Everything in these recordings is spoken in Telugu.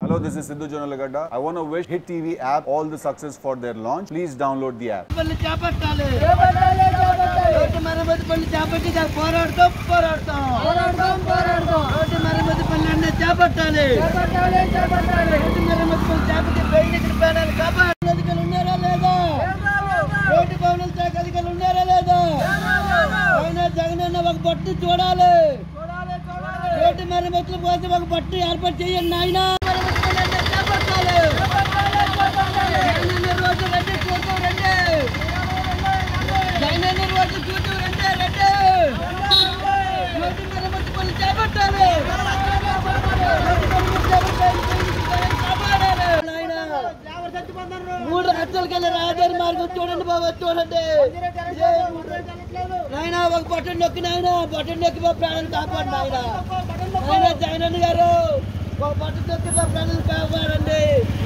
Hello, this is Sidhu Jonalagada. I want to wish Hit TV app all the success for their launch. Please download the app. పల్లి చేపట్టాలి రోడ్డు మరమ్మతి పల్లి చేపట్టి దాకా పోరాడతాం పోరాడతాం రోడ్డు మరమ్మతి పల్లి అన్నీ చేపట్టాలి రోడ్డు మరమ్మతి పల్లి చేపట్టి బయట ఇక్కడ పేడాలి కాపాడు అధికారులు ఉన్నారా లేదా రోడ్డు భవనాల శాఖ అధికారులు ఉన్నారా లేదా ఆయన జగన్ అన్న ఒక పట్టు చూడాలి రోడ్డు మరమ్మతుల కోసం ఒక పట్టు ఏర్పాటు చేయండి నాయన మరమ్మతి పల్లి అన్నీ చేపట్టాలి జగన్ అన్న రోజు రండి చూద్దాం రండి జగనన్న రోజు చూడు రెండే రెండే రోడ్డు మరమ్మతు పనులు చేపట్టాలి రోడ్డు మరమ్మతు చేపట్టాలి. కాపాడాలి. నాయనా. మూడు లక్షలకి వెళ్ళి రాజధాని మార్గం చూడండి బాబా చూడండి ఏ మూడు నాయన ఒక బటన్ నొక్కి నాయన బటన్ నొక్కి మా ప్రాణాలు కాపాడు నాయన నాయన జగనన్న గారు ఒక బటన్ నొక్కి మా ప్రాణాలు కాపాడండి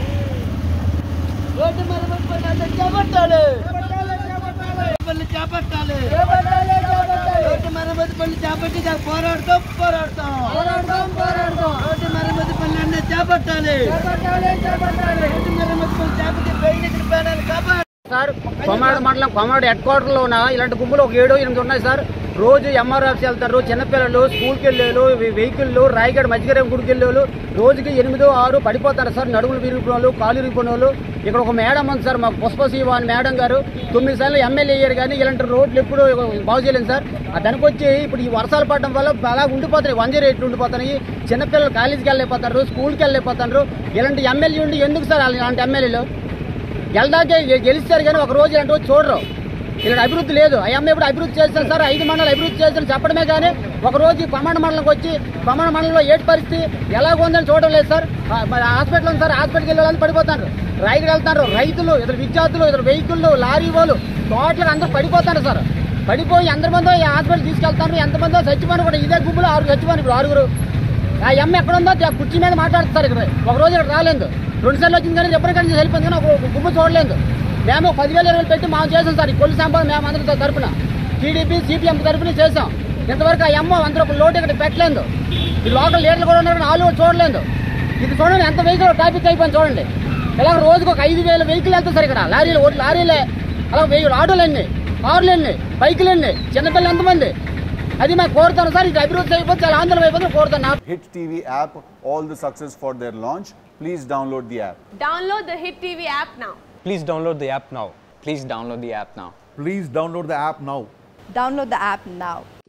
రోడ్డు మరమ్మతు పనులు చేపట్టాలి పనులు చేపట్టాలి రోడ్డు మరమ్మతి పనులు చేపట్టి దాకా పోరాడతాం పోరాడతాం రోడ్డు మరమ్మతి పనులు అన్నీ చేపట్టాలి రోడ్డు మరమ్మతి పనులు చేపట్టి బయట ఇక్కడ పేడాలి కాపాడు సార్ కొమాడు మండలం కొమాడు హెడ్ క్వార్టర్ లో ఉన్న ఇలాంటి గుంపులు ఒక ఏడు ఎనిమిది ఉన్నాయి సార్ రోజు ఎంఆర్ఎఫ్స్ వెళ్తారు చిన్నపిల్లలు స్కూల్కి వెళ్ళేలు వెహికల్లు రాయగడ మధ్యగరం గుడికి వెళ్ళేలు రోజుకి ఎనిమిది ఆరు పడిపోతారు సార్ నడుములు విరిగిపోయిన వాళ్ళు కాలు విరిగిపోయిన వాళ్ళు ఇక్కడ ఒక మేడం ఉంది సార్ మాకు పుష్పశివ అని మేడం గారు తొమ్మిది సార్లు ఎమ్మెల్యే అయ్యారు కానీ ఇలాంటి రోడ్లు ఎప్పుడు బాగు చేయలేదు సార్ ఆ దానికి వచ్చి ఇప్పుడు ఈ వర్షాలు పడడం వల్ల అలా ఉండిపోతాయి వన్ జీరో ఎయిట్లు ఉండిపోతున్నాయి చిన్నపిల్లలు కాలేజీకి వెళ్ళలేకపోతారు స్కూల్కి వెళ్ళలేకపోతారు ఇలాంటి ఎమ్మెల్యే ఉండి ఎందుకు సార్ ఇలాంటి ఎమ్మెల్యేలు గెలదాకే గెలిస్తారు కానీ ఒక రోజు ఇలాంటి రోజు చూడరు ఇక్కడ అభివృద్ధి లేదు ఆ అమ్మాయి ఇప్పుడు అభివృద్ధి చేస్తాను సార్ ఐదు మండలం అభివృద్ధి చేస్తాను చెప్పడమే కానీ ఒక రోజు ఈ పమాండ మండలంకి వచ్చి పమాండ మండలంలో ఏటి పరిస్థితి ఎలాగ ఉందని చూడడం లేదు సార్ ఆ, మరి హాస్పిటల్ ఉంది సార్ హాస్పిటల్కి వెళ్ళే వాళ్ళు పడిపోతారు రైతులు వెళ్తారు రైతులు ఇద్దరు విద్యార్థులు ఇద్దరు వెహికల్లు లారీ వాళ్ళు టోటల్గా అందరూ పడిపోతారు సార్ పడిపోయి అందరి మందో ఈ హాస్పిటల్ తీసుకెళ్తారు ఎంతమందో చచ్చిపోయిన కూడా ఇదే గుంపులో ఆరు చచ్చిపోయిన ఇప్పుడు ఆరుగురు ఆ అమ్మ ఎక్కడ ఉందో ఆ కుర్చీ మీద మాట్లాడుతారు ఇక్కడ ఒక రోజు ఇక్కడ రాలేదు రెండు సార్లు వచ్చింది కానీ ఎప్పటికైనా వెళ్ళిపోయింది కానీ ఒక గుమ్మ చూడలేదు మేము ఒక పదివేల ఇరవై వేలు పెట్టి మేము చేసాం సార్ ఈ కొల్లి సంపాదన మేము అందరితో తరపున టీడీపీ సిపిఎం తరపున చేసాం ఇంతవరకు ఆ అమ్మ వంద రూపాయలు లోటు ఇక్కడ పెట్టలేదు ఈ లోకల్ లీడర్లు కూడా ఉన్నారు కానీ వాళ్ళు కూడా చూడలేదు ఇది చూడండి ఎంత వెహికల్ ట్రాఫిక్ అయిపోయింది చూడండి ఇలా రోజుకు ఒక ఐదు వేల వెహికల్ వెళ్తాయి సార్ ఇక్కడ లారీలు ఒకటి లారీలే అలా వెయ్యి ఆటోలు ఎన్ని కార్లు ఎన్ని బైకులు ఎన్ని చిన్నపిల్లలు ఎంతమంది అది మేము కోరుతాను సార్ ఇది అభివృద్ధి అయిపోతే చాలా ఆందోళన అయిపోతే కోరుతాను Hit TV app all the success for their launch. Please download the app. Download the Hit TV app now. Please download the app now. Please download the app now. Please download the app now. Download the app now.